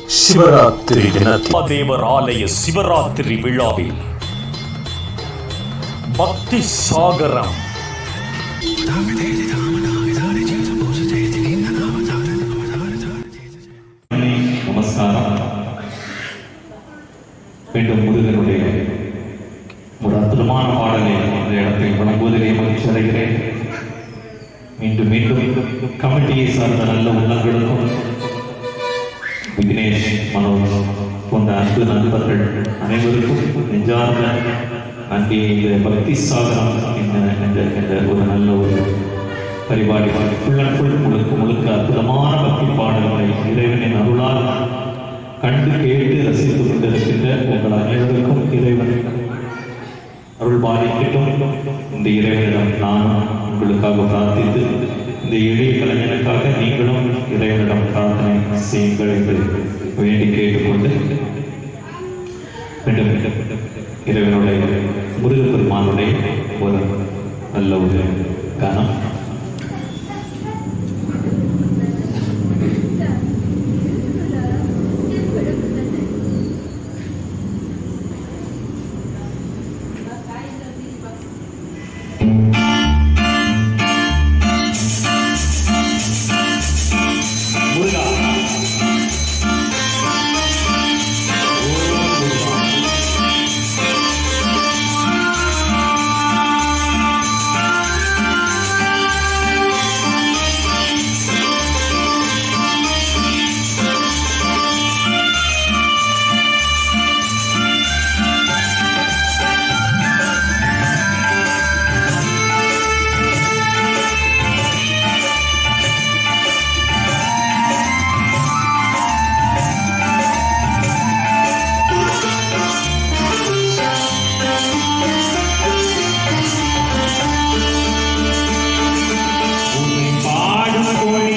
சிவராத்திரி தினத்தில் தேவர் ஆலய சிவராத்திரி விழாவில் பக்தி சாகரம் நமஸ்காரம் மீண்டும் முருகனுடைய ஒரு அற்புதமான பாடலை இந்த இடத்தில் வழங்குவதிலே மகிழ்ச்சி அடைகிறேன் மீண்டும் மீண்டும் கமிட்டியை சார்ந்த நல்ல உள்ளங்களுக்கும் விக்னேஷ் மனோஜ் போன்ற அன்பு நண்பர்கள் அனைவருக்கும் நெஞ்சார்ந்த அன்பே இந்த பக்தி சாகரம் என்ற என்ற என்ற ஒரு நல்ல ஒரு பரிபாடி ஃபுல் அண்ட் ஃபுல் முழுக்க முழுக்க அற்புதமான பக்தி பாடல்களை இறைவனின் அருளால் கண்டு கேட்டு ரசித்துக் கொண்டிருக்கின்ற உங்கள் அனைவருக்கும் இறைவன் அருள் பாதிக்கட்டும் இந்த இறைவனிடம் நானும் உங்களுக்காக பிரார்த்தித்து இந்த எளிய கலைஞனுக்காக நீங்களும் இறைவனிடம் பிரார்த்தனை செய்யுங்கள் என்று வேண்டி கேட்டுக்கொண்டு மீண்டும் இறைவனுடைய முருகப்பெருமானுடைய ஒரு நல்ல ஒரு கனம் முருகா பாடும்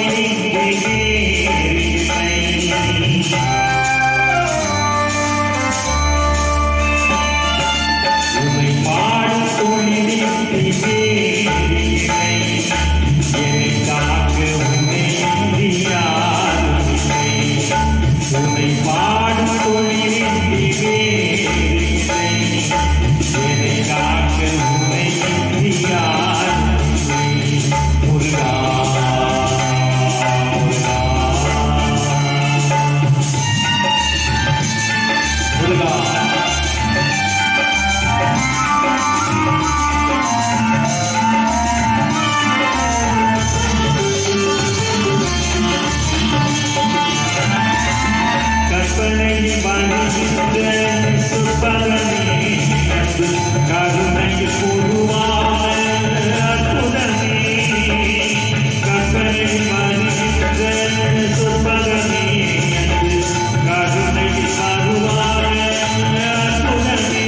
கற்பனை மனித சுப்பரனே கருணை பொதுவான அற்புதமே கற்பனை மனித சுப்பரனே கருணை பருவான அற்புதமே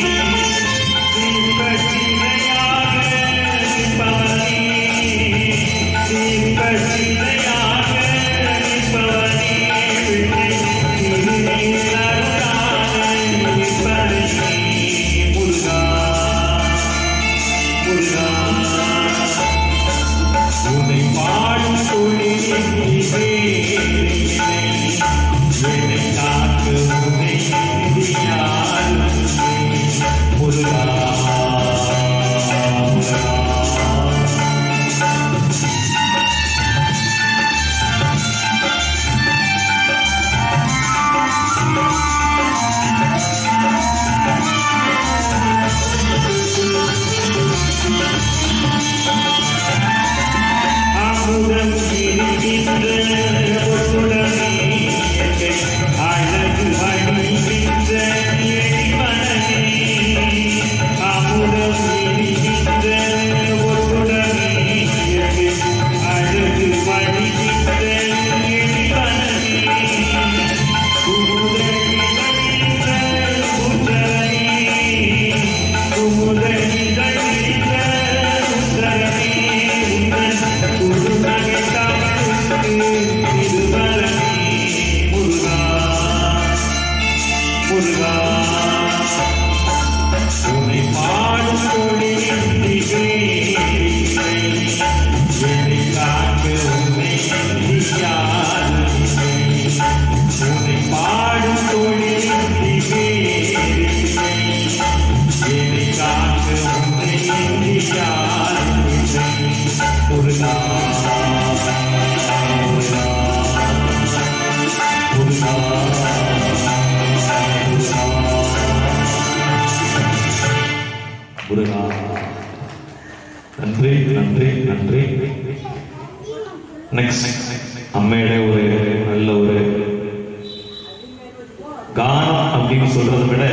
தீபசிலையாக நிற்பவனே தீபசிலையாக நிற்பவனே முருகா முருகா உன்னை பாடும் தொழில் நன்றி நெக்ஸ்ட் அம்மையோட ஒரு நல்ல ஒரு கானம் அப்படின்னு சொல்றதை விட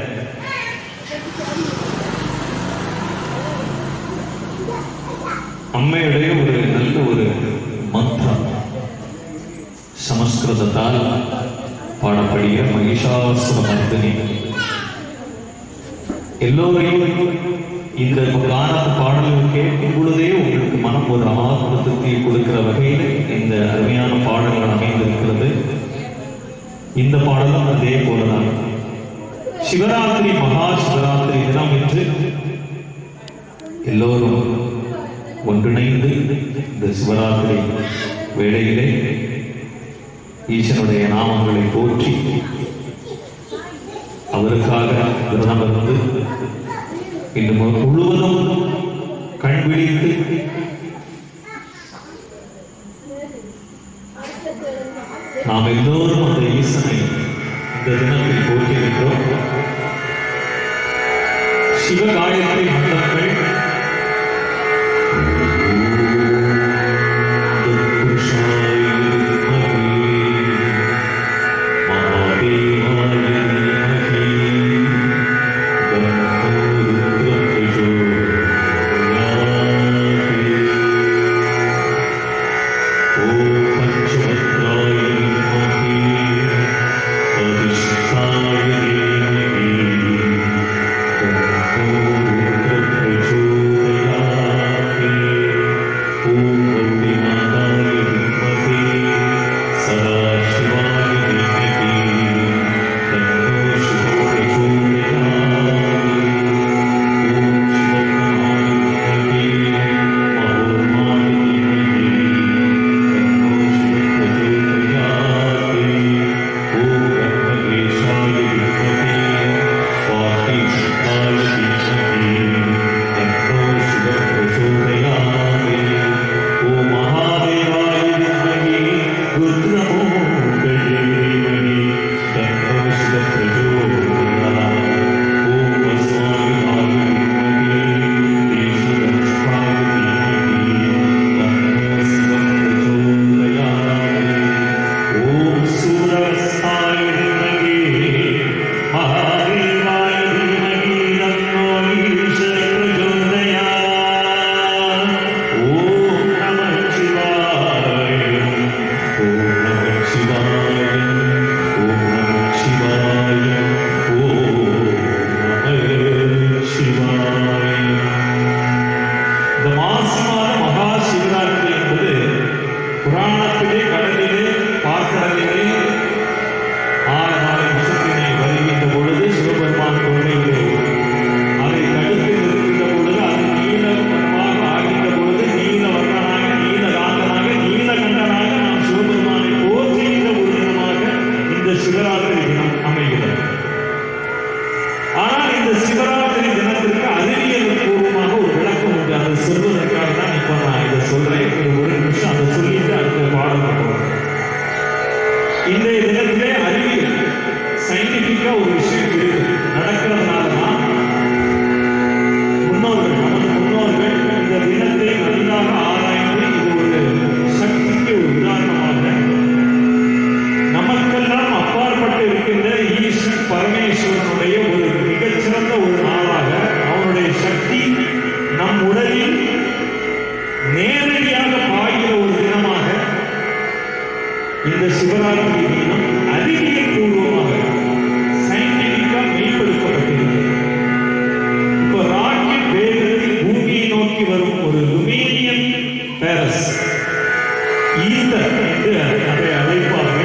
அம்மையுடைய ஒரு நல்ல ஒரு மந்திரம் சமஸ்கிருதத்தால் பாடப்படிய மகிஷாசுர மர்தினி எல்லோரையும் இந்த கானத்து பாடல்கள் கேட்கும் பொழுதே உங்களுக்கு மனம் ஒரு ஆத்மத்துக்கு கொடுக்கிற வகையில் இந்த அருமையான பாடல்கள் அமைந்திருக்கிறது இந்த பாடலும் அதே போலதான் சிவராத்திரி மகா சிவராத்திரி தினம் என்று எல்லோரும் ஒன்றிணைந்து இந்த சிவராத்திரி வேளையிலே ஈசனுடைய நாமங்களை போற்றி அவருக்காக விரதம் இருந்து இன்று மு- முழுவதும் கண் விழித்து நாம் எல்லோரும் அந்த ஈசனை இந்த தினத்தில் போற்றியிருக்கிறோம் சிவகாயத்ரி மந்திரங்கள் புருஷாய மகாதேவாய தீமஹி ஓம் சூரஸ்தாய வித்மகே மகாதேவாய தீமஹி தன்னோ ஈஸ்வர பிரச்சோதயாத். ஓம் நமः சிவாய ஓம் நமः சிவாய ஓம் நமः சிவாய ஓம் நமः சிவாய இந்த மாசி மாத மகா சிவராத்திரி என்பது புராணத்திலே கடலிலே பார்க்கடலிலே ஆறு நாளை விஷத்தினை வருகின்ற பொழுது சிவபெருமான் கொள்ளையிலே அதை தடுத்து நிறுத்துகின்ற பொழுது அது நீலமாக ஆகின்ற பொழுது நீல வர்ணனாக நீல ராகனாக நீலகண்டனாக நாம் சிவபெருமானை போற்றுகின்ற ஒரு தினமாக இந்த சிவராத்திரி தினம் அமைகிறது ஆனால் இந்த சிவராத்திரி தினத்திற்கு அறிவியல் பூர்வமாக ஒரு விளக்கம் உண்டு அதை சொல்வதற்காக தான் இப்போ நான் இதை சொல்றேன் ஒரு ஒரு நிமிஷம் அதை சொல்லிட்டு அடுத்த பாடம் போகிறேன் இன்றைய தினத்திலே அறிவியல் சயின்டிபிக்கா ஒரு விஷயம் இருக்கு நடக்கிறதுனால தான் முன்னோர்கள் நமது முன்னோர்கள் இந்த தினத்தை நன்றாக ஆராய்ந்து இது ஒரு சக்திக்கு ஒரு உதாரணமாக நமக்கெல்லாம் அப்பாற்பட்டு இருக்கின்ற ஈஸ்வரன் பரமேஸ்வரனுடைய ஒரு மிகச்சிறந்த ஒரு நாளாக அவனுடைய சக்தி நம் உடலில் நேரடியாக பாய்கிற ஒரு தினமாக இந்த சிவராத்திரி தினம் அறிவியல் பூர்வமாக சயின்டிபிக்கா மேம்படுத்தப்பட்டிருக்கிறது இப்போ ராக்கெட் வேகத்தில் பூமியை நோக்கி வரும் ஒரு லுமேனியம் பேரஸ் ஈத்தர் என்று அதை அழைப்பார்கள்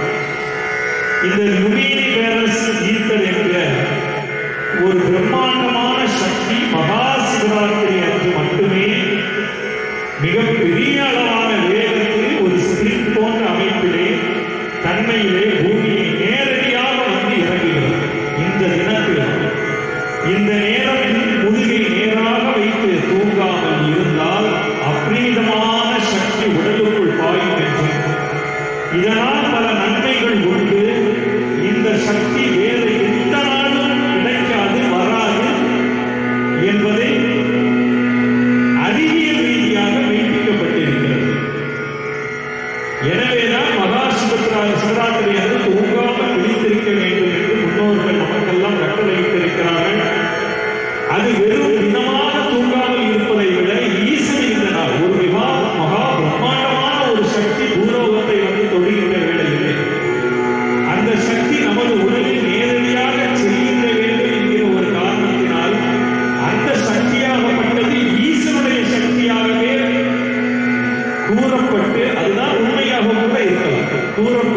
இந்த லுமேனி பேரஸ் ஈத்தர் என்ற ஒரு பிரம்மாண்டமான சக்தி மகா சிவராத்திரி அன்று மட்டுமே மிக பெரிய அளவான வேகத்தில் ஒரு ஸ்பிரிங் போன்ற அமைப்பிலே தன்மையிலே பூமியை நேரடியாக வந்து இறங்குகிறது இந்த தினத்தில் இந்த நேரத்தில் முதுகை நேராக வைத்து தூங்காமல் இருந்தால் அப்ரீதமான சக்தி உடலுக்குள் பாயும் என்றும் இதனால் பல நன்மைகள் உண்டு இந்த சக்தி வேறு எந்த நாளும் கிடைக்காது வராது என்பதை அறிவியல் ரீதியாக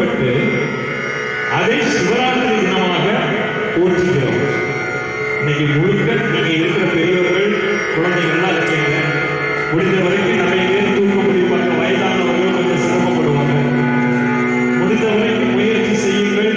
வழிபட்டு அதை சிவராத்திரி தினமாக போற்றுகிறோம் இன்னைக்கு முழுக்க நீங்க இருக்கிற பெரியவர்கள் குழந்தைகள்லாம் இருக்கீங்க முடிந்த வரைக்கும் நிறைய பேர் தூக்க முடிப்பாங்க வயதானவர்கள் கொஞ்சம் சிரமப்படுவாங்க முடிந்த வரைக்கும் முயற்சி செய்யுங்கள்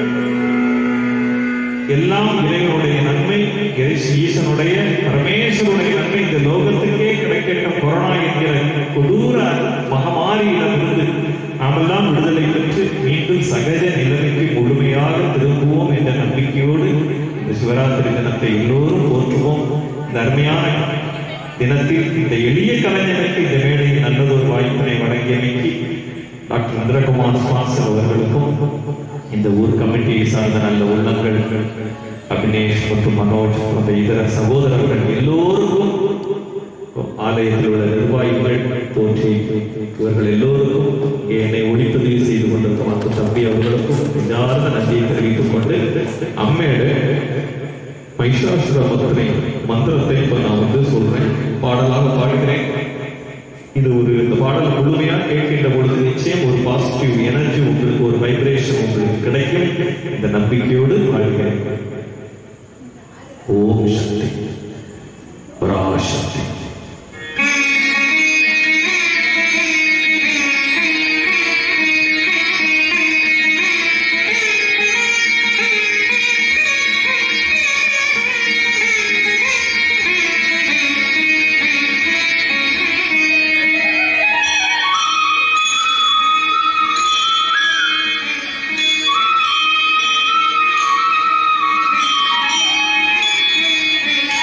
எல்லாம் இறைவனுடைய நன்மை இறை- ஈசனுடைய பரமேஸ்வருடைய நன்மை இந்த லோகத்துக்கே கிடைக்கட்டும் கொரோனா என்கிற கொடூர மகமாரியிடமிருந்து நாமெல்லாம் விடுதலை பெற்று மீண்டும் சகஜ நிலைமைக்கு முழுமையாக திரும்புவோம் என்ற நம்பிக்கையோடு இந்த சிவராத்திரி தினத்தை எல்லோரும் போற்றுவோம் இந்த அருமையான தினத்தில் இந்த எளிய கலைஞருக்கு இந்த மேடையில் நல்லதொரு வாய்ப்பினை வழங்கியமைக்கு டாக்டர் இந்திரகுமார் சுவாசர் அவர்களுக்கும் இந்த ஊர் கமிட்டியை சார்ந்த நல்ல உள்ளங்கள் அபினேஷ் மற்றும் மனோஜ் போன்ற இதர சகோதரர்கள் எல்லோருக்கும் ஆலயத்தில் உள்ள நிர்வாகிகள் போற்றி இவர்கள் எல்லோருக்கும் என்னை ஒளிப்பதிவு செய்து கொண்டிருக்கும் அந்த தம்பி அவர்களுக்கும் நெஞ்சார்ந்த நன்றியை தெரிவித்துக் கொண்டு அம்மேடு மைஷாசுர மந்திரை மந்திரத்தை இப்ப நான் வந்து சொல்றேன் பாடலாக பாடுகிறேன் இது ஒரு இந்த பாடல் முழுமையா கேட்கின்ற பொழுது நிச்சயம் ஒரு பாசிட்டிவ் எனர்ஜி உங்களுக்கு ஒரு வைப்ரேஷன் உங்களுக்கு கிடைக்கும் இந்த நம்பிக்கையோடு வாழ்கிறேன் ஓம் சக்தி பராசக்தி Thank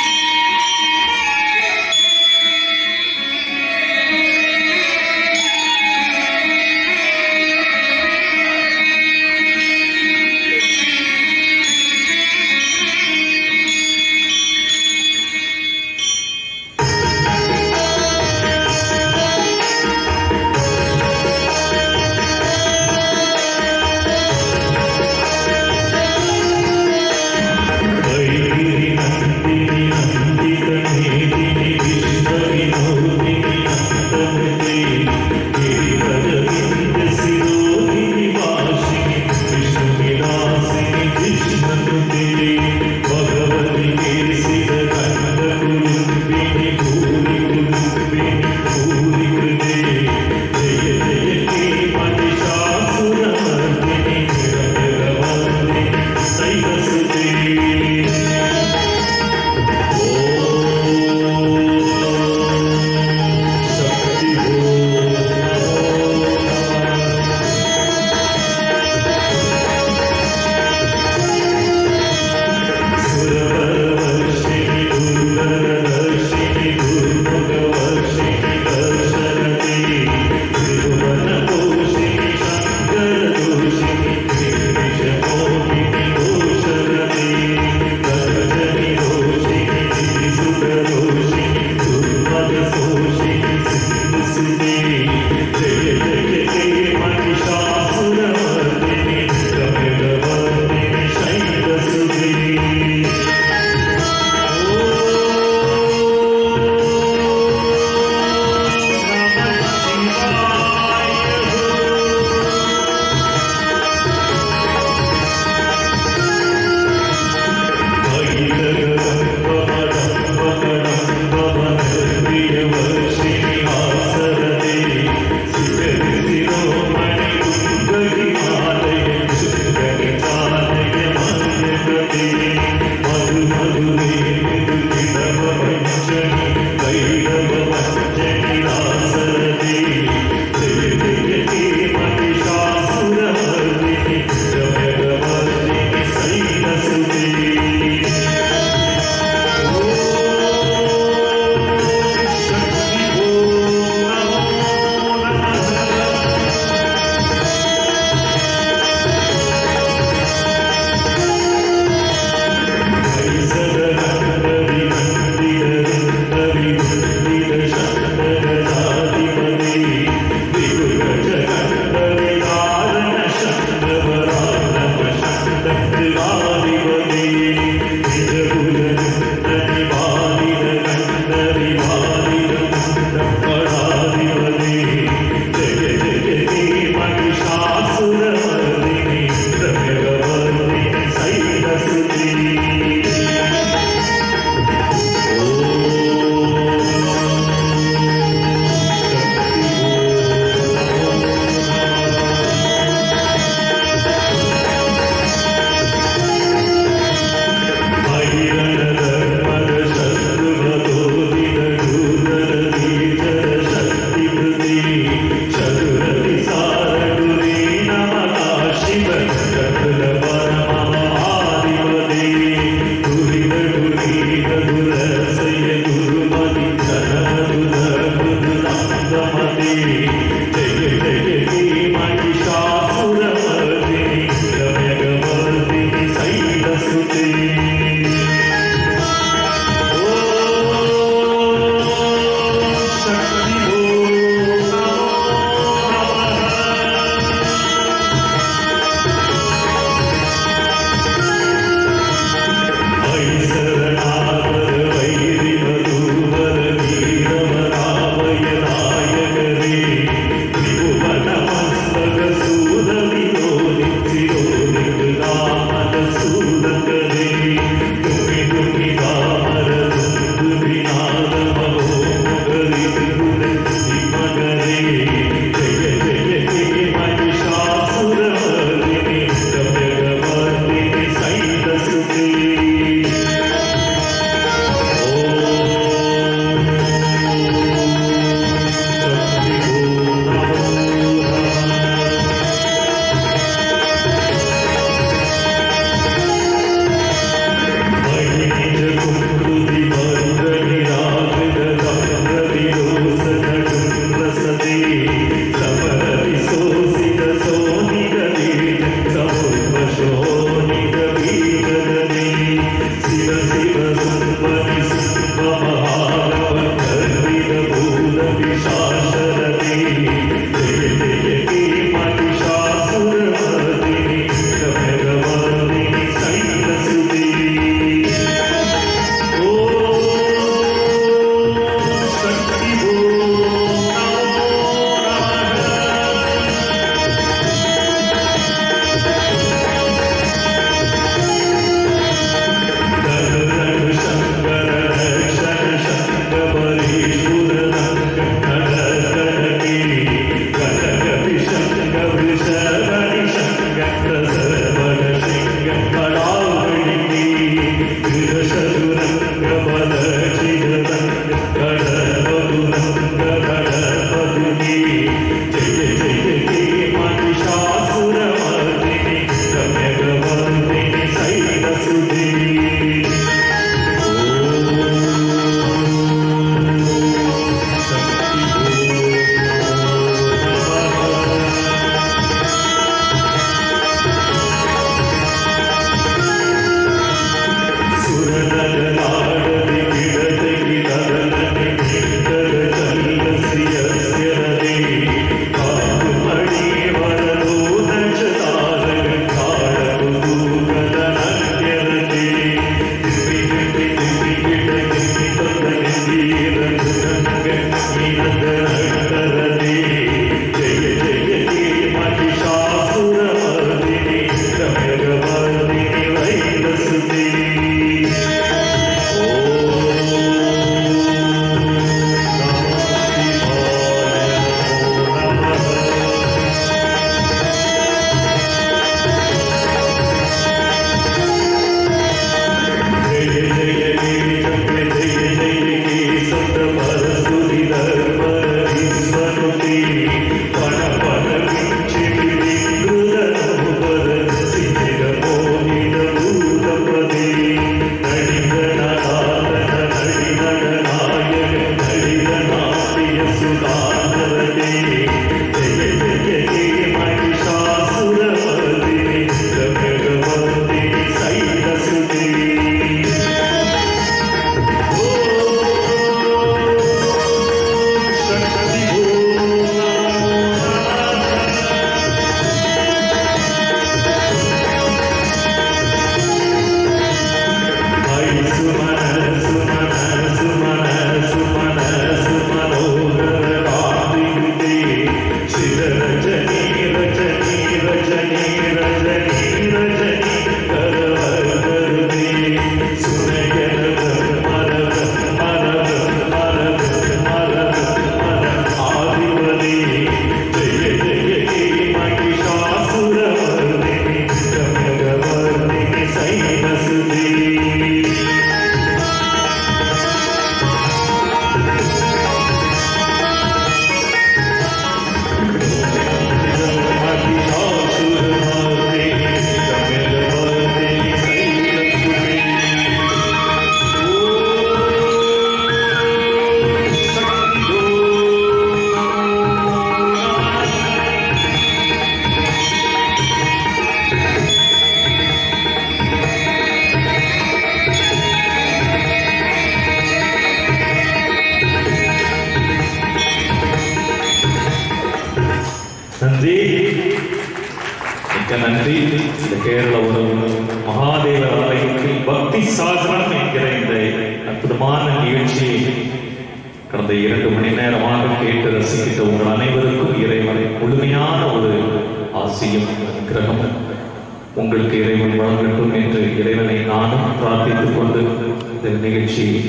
நன்றி இந்த கேரள உறவு மகாதேவர் ஆலயத்தில் பக்தி சாகரம் என்கிற இந்த அற்புதமான நிகழ்ச்சியை கடந்த இரண்டு மணி நேரமாக கேட்டு ரசிக்கின்ற உங்கள் அனைவருக்கும் இறைவனை முழுமையான ஒரு ஆசையும் கிரகமும் உங்களுக்கு இறைவன் வழங்கட்டும் என்று இறைவனை நானும் பிரார்த்தித்துக் கொண்டு இந்த நிகழ்ச்சியை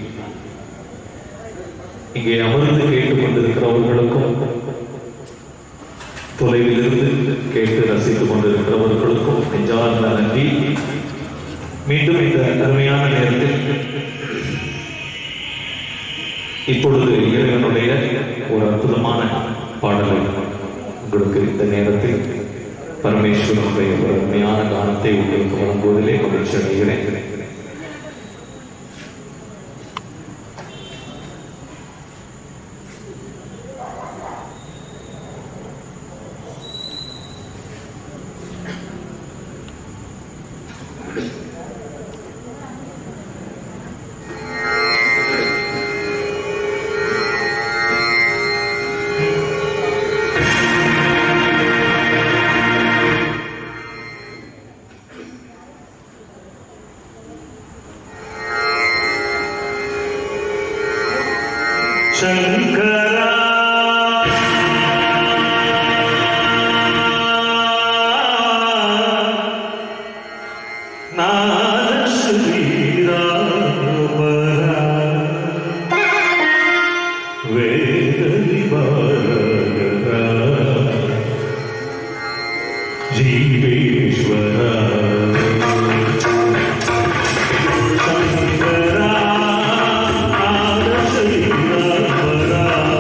இங்கே அமர்ந்து கேட்டுக் கொண்டிருக்கிறவர்களுக்கும் தொலைவில் இருந்து கேட்டு ரசித்துக் கொண்டிருக்கிறவர்களுக்கும் நெஞ்சார்ந்த நன்றி மீண்டும் இந்த அருமையான நேரத்தில் இப்பொழுது இறைவனுடைய ஒரு அற்புதமான பாடலை உங்களுக்கு இந்த நேரத்தில் பரமேஸ்வரனுடைய ஒரு அருமையான கானத்தை உங்களுக்கு வழங்குவதிலே மகிழ்ச்சி அடைகிறேன் சங்கரா நாத ஸ்ரீராமரா வேத விபாரகரா ஜீவேஸ்வரா சங்கரா நாத ஸ்ரீராமரா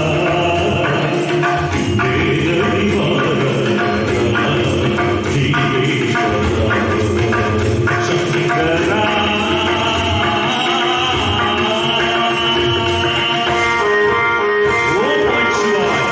வேத விபாரகரா ஜீவேஸ்வரா சங்கரா ஓம் நம சிவாய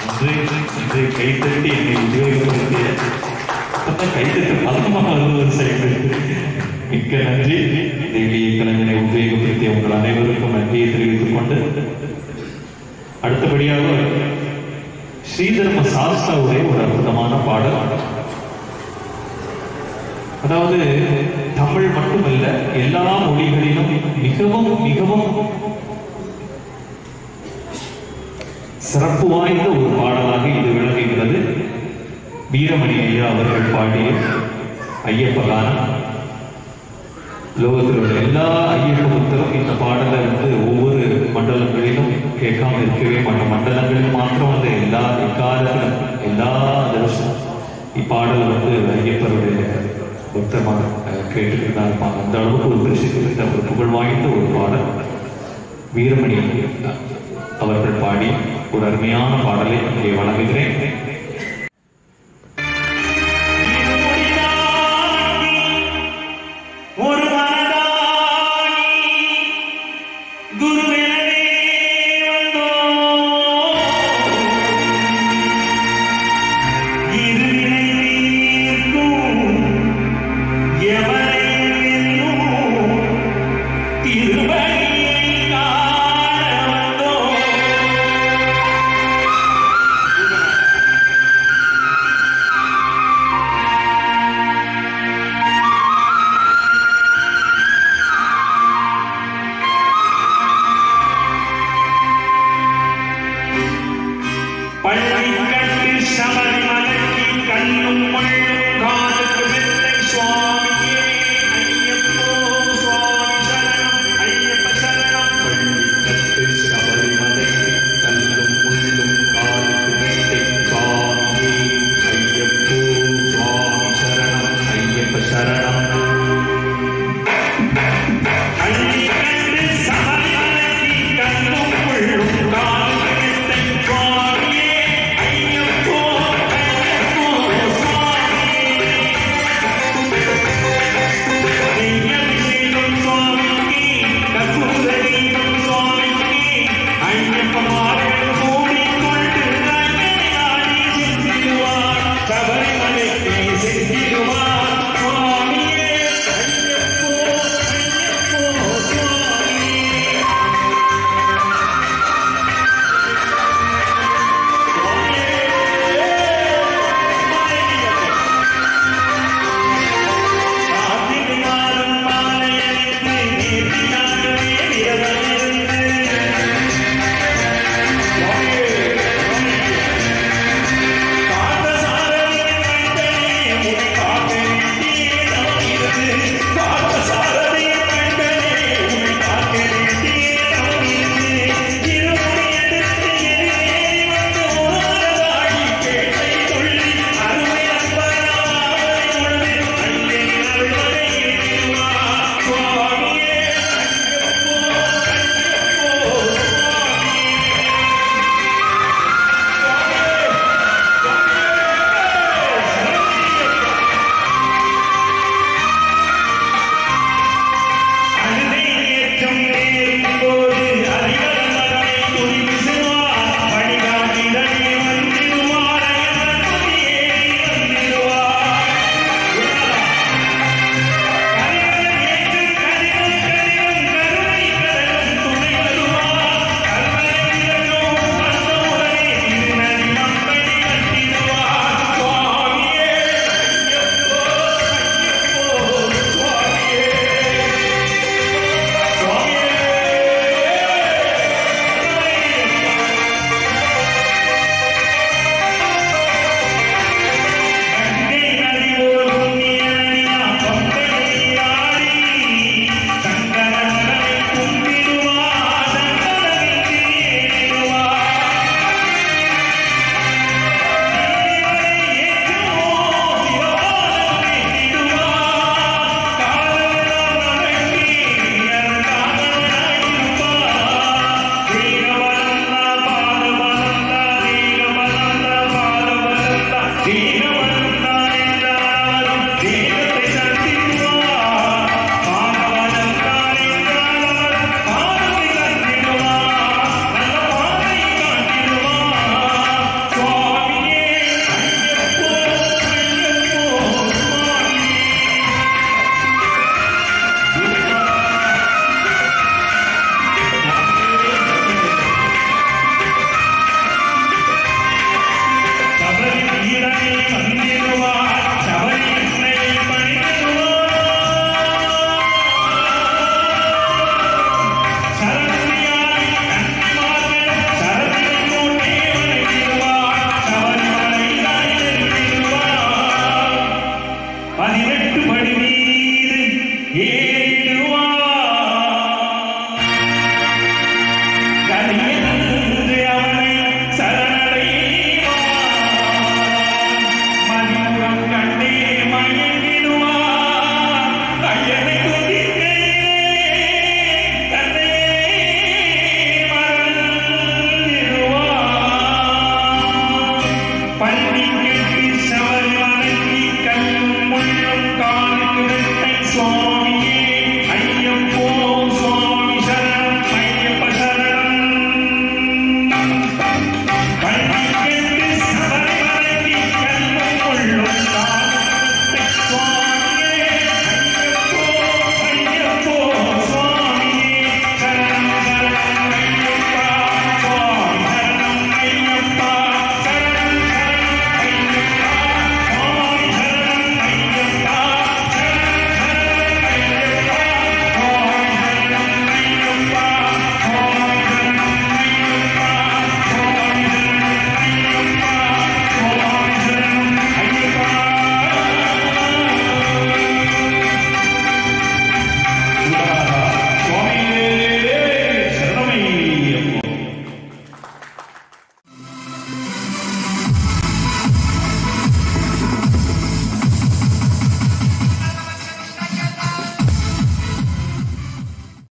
இன்று இன்று கைத்தட்டி என்னை உபயோகப்படுத்திய அப்பதான் கைத்தட்டு பதமாக வருவது செய்து மிக்க நன்றி தேவிய கலைஞரை உபயோகப்படுத்திய உங்கள் அனைவருக்கும் நன்றியை தெரிவித்துக் கொண்டு அடுத்தபடியாக ஸ்ரீதர்ம சாஸ்தாவுடைய ஒரு அற்புதமான பாடல் அதாவது தமிழ் மட்டுமல்ல எல்லா மொழிகளிலும் மிகவும் மிகவும் சிறப்பு வாய்ந்த ஒரு பாடலாக இது விளங்குகிறது வீரமணி ஐயா அவர்கள் பாடிய ஐயப்ப கானம் லோகத்தில் உள்ள எல்லா ஐயப்ப பக்தரும் இந்த பாடலை வந்து ஒவ்வொரு மண்டலங்களிலும் கேட்காம இருக்கவே மாட்டோம் மண்டலங்களில் மாத்திரம் வந்து எல்லா எக்காலத்திலும் எல்லா தரிசனம் இப்பாடலை வந்து ஐயப்பருடைய பக்தமாக கேட்டுக்கிட்டு தான் இருப்பாங்க அந்த அளவுக்கு ஒரு பிரசித்தி பெற்ற ஒரு புகழ் வாய்ந்த ஒரு பாடல் வீரமணி அவர்கள் பாடி ஒரு அருமையான பாடலை இங்கே வழங்குகிறேன் ஒரு மனதாகி குருவெனவே வந்தோம். இருவினை தீர்க்கும் எவரை வெல்லும் திருவடியை காண வந்தோம். பள்ளி கட்டு சபரிமலைக்கு கண்ணும் முள்ளும்